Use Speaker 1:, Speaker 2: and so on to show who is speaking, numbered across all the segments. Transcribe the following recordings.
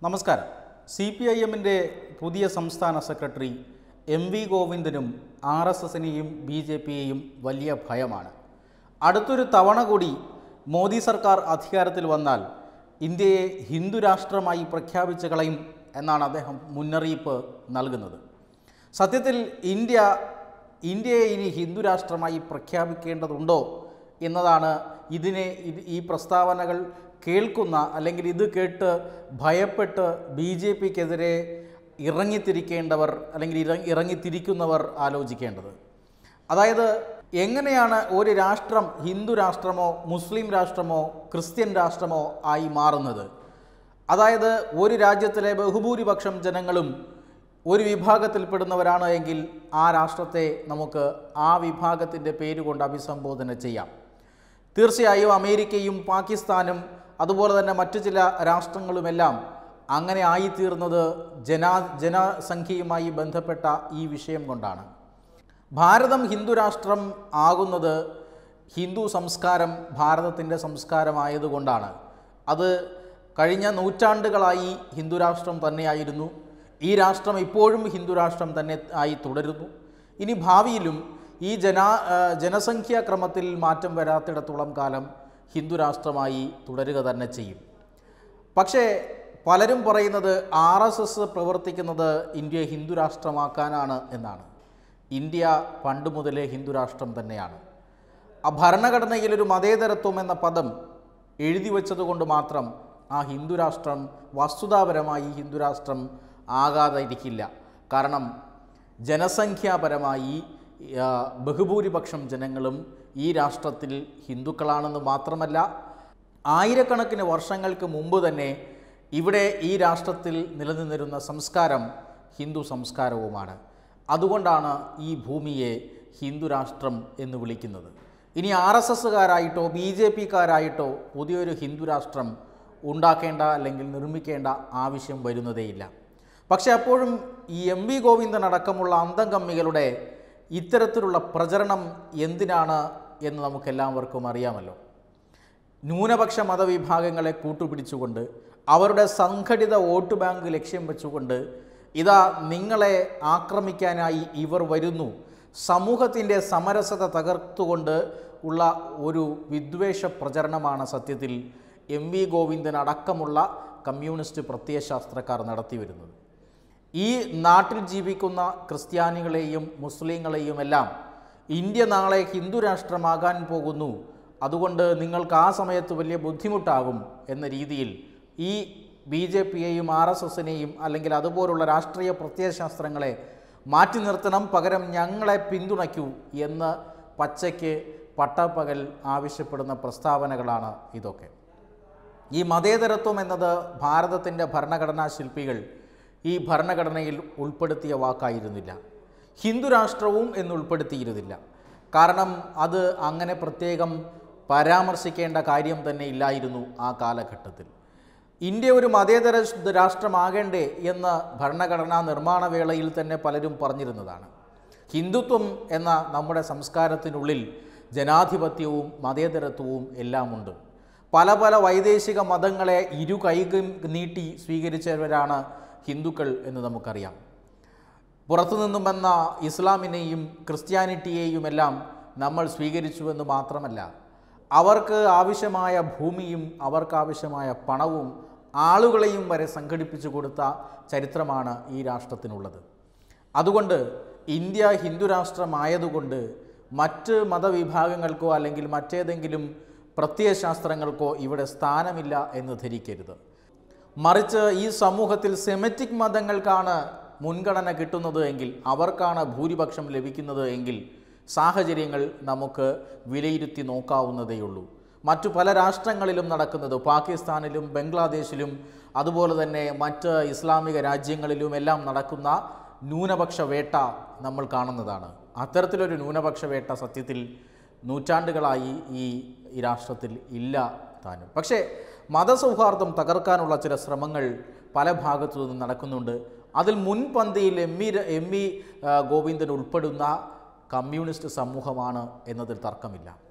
Speaker 1: നമസ്കാരം C P I എമ്മിൻ്റെ പുതിയ സംസ്ഥാന സെക്രട്ടറി എം വി ഗോവിന്ദനും ആർ എസ് എസിനെയും ബി ജെ പിയെയും വലിയ ഭയമാണ് അടുത്തൊരു തവണ കൂടി മോദി സർക്കാർ അധികാരത്തിൽ വന്നാൽ ഇന്ത്യയെ ഹിന്ദു രാഷ്ട്രമായി പ്രഖ്യാപിച്ചു കളയും എന്നാണ് അദ്ദേഹം മുന്നറിയിപ്പ് നൽകുന്നത് സത്യത്തിൽ ഇന്ത്യ ഇന്ത്യയെ ഇനി ഹിന്ദു രാഷ്ട്രമായി പ്രഖ്യാപിക്കേണ്ടതുണ്ടോ എന്നതാണ് ഇതിനെ ഇത് ഈ പ്രസ്താവനകൾ കേൾക്കുന്ന അല്ലെങ്കിൽ ഇത് കേട്ട് ഭയപ്പെട്ട് ബി ജെ പിക്കെതിരെ ഇറങ്ങിത്തിരിക്കേണ്ടവർ അല്ലെങ്കിൽ ഇറ- ഇറങ്ങിത്തിരിക്കുന്നവർ ആലോചിക്കേണ്ടത് അതായത് എങ്ങനെയാണ് ഒരു രാഷ്ട്രം ഹിന്ദു രാഷ്ട്രമോ മുസ്ലിം രാഷ്ട്രമോ ക്രിസ്ത്യൻ രാഷ്ട്രമോ ആയി മാറുന്നത് അതായത് ഒരു രാജ്യത്തിലെ ബഹുഭൂരിപക്ഷം ജനങ്ങളും ഒരു വിഭാഗത്തിൽപ്പെടുന്നവരാണ് എങ്കിൽ ആ രാഷ്ട്രത്തെ നമുക്ക് ആ വിഭാഗത്തിൻ്റെ പേരുകൊണ്ട് അഭിസംബോധന ചെയ്യാം തീർച്ചയായും അമേരിക്കയും പാകിസ്ഥാനും അതുപോലെ തന്നെ മറ്റു ചില രാഷ്ട്രങ്ങളുമെല്ലാം അങ്ങനെ ആയിത്തീർന്നത് ജനാ ജനസംഖ്യയുമായി ബന്ധപ്പെട്ട ഈ വിഷയം കൊണ്ടാണ് ഭാരതം ഹിന്ദു രാഷ്ട്രം ആകുന്നത് ഹിന്ദു സംസ്കാരം ഭാരതത്തിൻ്റെ സംസ്കാരമായതുകൊണ്ടാണ് അത് കഴിഞ്ഞ നൂറ്റാണ്ടുകളായി ഹിന്ദു രാഷ്ട്രം തന്നെയായിരുന്നു ഈ രാഷ്ട്രം ഇപ്പോഴും ഹിന്ദു രാഷ്ട്രം തന്നെ ആയി തുടരുന്നു ഇനി ഭാവിയിലും ഈ ജനാ ആ, ജനസംഖ്യാ ക്രമത്തിൽ മാറ്റം വരാത്തിടത്തോളം കാലം ഹിന്ദു രാഷ്ട്രമായി തുടരുക തന്നെ ചെയ്യും പക്ഷേ പലരും പറയുന്നത് ആർ എസ് എസ് പ്രവർത്തിക്കുന്നത് ഇന്ത്യയെ ഹിന്ദു രാഷ്ട്രമാക്കാനാണ് എന്നാണ് ഇന്ത്യ പണ്ട് മുതലേ ഹിന്ദു രാഷ്ട്രം തന്നെയാണ് ആ ഭരണഘടനയിൽ ഒരു മതേതരത്വം എന്ന പദം എഴുതി വച്ചതുകൊണ്ട് മാത്രം ആ ഹിന്ദു രാഷ്ട്രം വസ്തുതാപരമായി ഹിന്ദു രാഷ്ട്രം ആകാതെ ഇരിക്കില്ല കാരണം ജനസംഖ്യാപരമായി ആ, ബഹുഭൂരിപക്ഷം ജനങ്ങളും ഈ രാഷ്ട്രത്തിൽ ഹിന്ദുക്കളാണെന്ന് മാത്രമല്ല ആയിരക്കണക്കിന് വർഷങ്ങൾക്ക് മുമ്പ് തന്നെ ഇവിടെ ഈ രാഷ്ട്രത്തിൽ നിലനിന്നിരുന്ന സംസ്കാരം ഹിന്ദു സംസ്കാരവുമാണ് അതുകൊണ്ടാണ് ഈ ഭൂമിയെ ഹിന്ദു രാഷ്ട്രം എന്ന് വിളിക്കുന്നത് ഇനി ആർ എസ് എസ്സുകാരായിട്ടോ ബി ജെ പിക്കാരായിട്ടോ പുതിയൊരു ഹിന്ദു രാഷ്ട്രം ഉണ്ടാക്കേണ്ട അല്ലെങ്കിൽ നിർമ്മിക്കേണ്ട ആവശ്യം വരുന്നതേയില്ല പക്ഷേ അപ്പോഴും ഈ എം വി ഗോവിന്ദൻ അടക്കമുള്ള അന്തംകമ്മികളുടെ ഇത്തരത്തിലുള്ള പ്രചരണം എന്തിനാണ് എന്ന് നമുക്കെല്ലാവർക്കും അറിയാമല്ലോ ന്യൂനപക്ഷ മതവിഭാഗങ്ങളെ കൂട്ടുപിടിച്ചുകൊണ്ട് അവരുടെ സംഘടിത വോട്ട് ബാങ്ക് ലക്ഷ്യം വെച്ചുകൊണ്ട് ഇതാ നിങ്ങളെ ആക്രമിക്കാനായി ഇവർ വരുന്നു സമൂഹത്തിൻ്റെ സമരസത തകർത്തുകൊണ്ട് ഉള്ള ഒരു വിദ്വേഷ പ്രചരണമാണ് സത്യത്തിൽ എം വി ഗോവിന്ദൻ അടക്കമുള്ള കമ്മ്യൂണിസ്റ്റ് പ്രത്യയശാസ്ത്രക്കാർ നടത്തി വരുന്നത് ഈ നാട്ടിൽ ജീവിക്കുന്ന ക്രിസ്ത്യാനികളെയും മുസ്ലിങ്ങളെയും എല്ലാം ഇന്ത്യ നാളെ ഹിന്ദു രാഷ്ട്രമാകാൻ പോകുന്നു അതുകൊണ്ട് നിങ്ങൾക്ക് ആ സമയത്ത് വലിയ ബുദ്ധിമുട്ടാകും എന്ന രീതിയിൽ ഈ ബി ജെ പിയെയും ആർ എസ് എസിനെയും അല്ലെങ്കിൽ അതുപോലുള്ള രാഷ്ട്രീയ പ്രത്യയശാസ്ത്രങ്ങളെ മാറ്റി നിർത്തണം പകരം ഞങ്ങളെ പിന്തുണയ്ക്കൂ എന്ന് പച്ചയ്ക്ക് പട്ടപ്പകൽ ആവശ്യപ്പെടുന്ന പ്രസ്താവനകളാണ് ഇതൊക്കെ ഈ മതേതരത്വം എന്നത് ഭാരതത്തിൻ്റെ ഭരണഘടനാ ശില്പികൾ ഈ ഭരണഘടനയിൽ ഉൾപ്പെടുത്തിയ വാക്കായിരുന്നില്ല ഹിന്ദു രാഷ്ട്രവും എന്ന് ഉൾപ്പെടുത്തിയിരുന്നില്ല കാരണം അത് അങ്ങനെ പ്രത്യേകം പരാമർശിക്കേണ്ട കാര്യം തന്നെ ഇല്ലായിരുന്നു ആ കാലഘട്ടത്തിൽ ഇന്ത്യ ഒരു മതേതര ശ്- രാഷ്ട്രമാകേണ്ടേ എന്ന് ഭരണഘടനാ നിർമ്മാണ വേളയിൽ തന്നെ പലരും പറഞ്ഞിരുന്നതാണ് ഹിന്ദുത്വം എന്ന നമ്മുടെ സംസ്കാരത്തിനുള്ളിൽ ജനാധിപത്യവും മതേതരത്വവും എല്ലാമുണ്ട് പല പല വൈദേശിക മതങ്ങളെ ഇരു കൈകൾ നീട്ടി സ്വീകരിച്ചവരാണ് ഹിന്ദുക്കൾ എന്ന് നമുക്കറിയാം പുറത്തുനിന്നും വന്ന ഇസ്ലാമിനെയും ക്രിസ്ത്യാനിറ്റിയെയും എല്ലാം നമ്മൾ സ്വീകരിച്ചുവെന്ന് മാത്രമല്ല അവർക്ക് ആവശ്യമായ ഭൂമിയും അവർക്ക് ആവശ്യമായ പണവും ആളുകളെയും വരെ സംഘടിപ്പിച്ചു കൊടുത്ത ചരിത്രമാണ് ഈ രാഷ്ട്രത്തിനുള്ളത് അതുകൊണ്ട് ഇന്ത്യ ഹിന്ദു രാഷ്ട്രമായതുകൊണ്ട് മറ്റ് മതവിഭാഗങ്ങൾക്കോ അല്ലെങ്കിൽ മറ്റേതെങ്കിലും പ്രത്യയശാസ്ത്രങ്ങൾക്കോ ഇവിടെ സ്ഥാനമില്ല എന്ന് ധരിക്കരുത് മറിച്ച് ഈ സമൂഹത്തിൽ സെമറ്റിക് മതങ്ങൾക്കാണ് മുൻഗണന കിട്ടുന്നത് എങ്കിൽ അവർക്കാണ് ഭൂരിപക്ഷം ലഭിക്കുന്നത് എങ്കിൽ സാഹചര്യങ്ങൾ നമുക്ക് വിലയിരുത്തി നോക്കാവുന്നതേയുള്ളൂ മറ്റു പല രാഷ്ട്രങ്ങളിലും നടക്കുന്നത് പാകിസ്ഥാനിലും ബംഗ്ലാദേശിലും അതുപോലെ തന്നെ മറ്റ് ഇസ്ലാമിക രാജ്യങ്ങളിലും എല്ലാം നടക്കുന്ന ന്യൂനപക്ഷ വേട്ട നമ്മൾ കാണുന്നതാണ് അത്തരത്തിലൊരു ന്യൂനപക്ഷ വേട്ട സത്യത്തിൽ നൂറ്റാണ്ടുകളായി ഈ ഈ രാഷ്ട്രത്തിൽ ഇല്ല താനും പക്ഷേ മതസൗഹാർദ്ദം തകർക്കാനുള്ള ചില ശ്രമങ്ങൾ പല ഭാഗത്തു നിന്നും നടക്കുന്നുണ്ട് അതിൽ മുൻപന്തിയിൽ M E M E Govindan ഉൾപ്പെടുന്ന കമ്മ്യൂണിസ്റ്റ് സമൂഹമാണ് എന്നതിൽ തർക്കമില്ല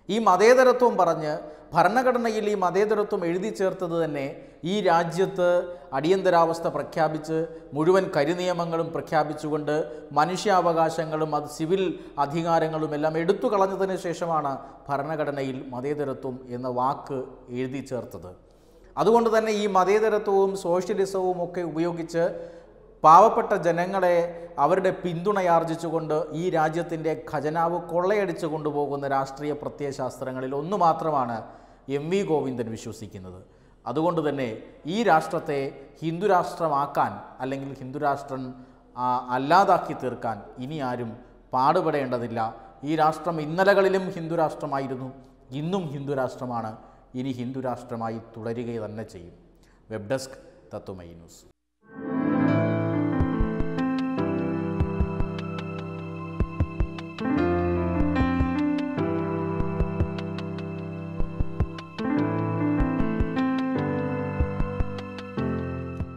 Speaker 1: ഈ മതേതരത്വം പറഞ്ഞ് ഭരണഘടനയിൽ ഈ മതേതരത്വം എഴുതി ചേർത്തത് തന്നെ ഈ രാജ്യത്ത് അടിയന്തരാവസ്ഥ പ്രഖ്യാപിച്ച് മുഴുവൻ കരിനിയമങ്ങളും പ്രഖ്യാപിച്ചുകൊണ്ട് മനുഷ്യാവകാശങ്ങളും അത് സിവിൽ അധികാരങ്ങളും എല്ലാം എടുത്തു കളഞ്ഞതിന് ശേഷമാണ് ഭരണഘടനയിൽ മതേതരത്വം എന്ന വാക്ക് എഴുതി ചേർത്തത് അതുകൊണ്ട് തന്നെ ഈ മതേതരത്വവും സോഷ്യലിസവും ഒക്കെ ഉപയോഗിച്ച് പാവപ്പെട്ട ജനങ്ങളെ അവരുടെ പിന്തുണയാർജിച്ചുകൊണ്ട് ഈ രാജ്യത്തിൻ്റെ ഖജനാവ് കൊള്ളയടിച്ചു കൊണ്ടുപോകുന്ന രാഷ്ട്രീയ പ്രത്യയശാസ്ത്രങ്ങളിൽ ഒന്ന് മാത്രമാണ് എം വി ഗോവിന്ദൻ വിശ്വസിക്കുന്നത് അതുകൊണ്ട് തന്നെ ഈ രാഷ്ട്രത്തെ ഹിന്ദുരാഷ്ട്രമാക്കാൻ അല്ലെങ്കിൽ ഹിന്ദുരാഷ്ട്രം ആ, അല്ലാതാക്കി തീർക്കാൻ ഇനി ആരും പാടുപെടേണ്ടതില്ല ഈ രാഷ്ട്രം ഇന്നലകളിലും ഹിന്ദുരാഷ്ട്രമായിരുന്നു ഇന്നും ഹിന്ദുരാഷ്ട്രമാണ് ഇനി ഹിന്ദുരാഷ്ട്രമായി തുടരുക തന്നെ ചെയ്യും വെബ് ഡെസ്ക് തത്വമൈ ന്യൂസ്